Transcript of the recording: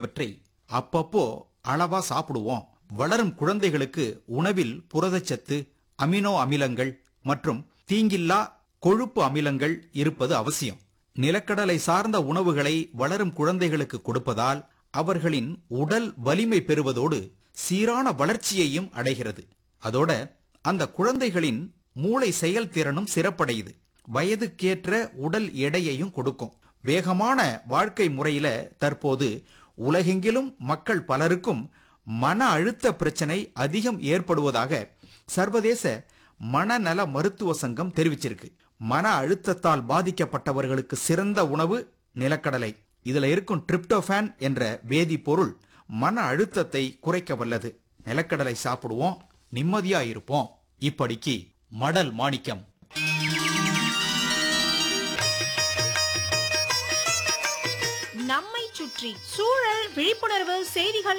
ஆகியவற்றை அப்பப்போ அளவா சாப்பிடுவோம் வளரும் குழந்தைகளுக்கு உணவில் புரதச்சத்து அமினோ அமிலங்கள் மற்றும் தீங்கில்லா கொழுப்பு அமிலங்கள் இருப்பது அவசியம் நிலக்கடலை சார்ந்த உணவுகளை வளரும் குழந்தைகளுக்கு கொடுப்பதால் அவர்களின் உடல் வலிமை பெறுவதோடு சீரான வளர்ச்சியையும் அடைகிறது அதோட அந்த குழந்தைகளின் மூளை செயல்திறனும் சிறப்படையுது வயதுக்கேற்ற உடல் எடையையும் கொடுக்கும் வேகமான வாழ்க்கை முறையில தற்போது உலகெங்கிலும் மக்கள் பலருக்கும் மன அழுத்த பிரச்சனை அதிகம் ஏற்படுவதாக சர்வதேச மனநல மருத்துவ சங்கம் தெரிவிச்சிருக்கு மன அழுத்தத்தால் பாதிக்கப்பட்டவர்களுக்கு சிறந்த உணவு நிலக்கடலை இதுல இருக்கும் டிரிப்டோஃபான் என்ற வேதிப்பொருள் மன அழுத்தத்தை குறைக்க வல்லது நிலக்கடலை சாப்பிடுவோம் நிம்மதியா இருப்போம் இப்படிக்கு மடல் மாணிக்கம் நம்மை சுற்றி சூழல் விழிப்புணர்வு செய்திகள்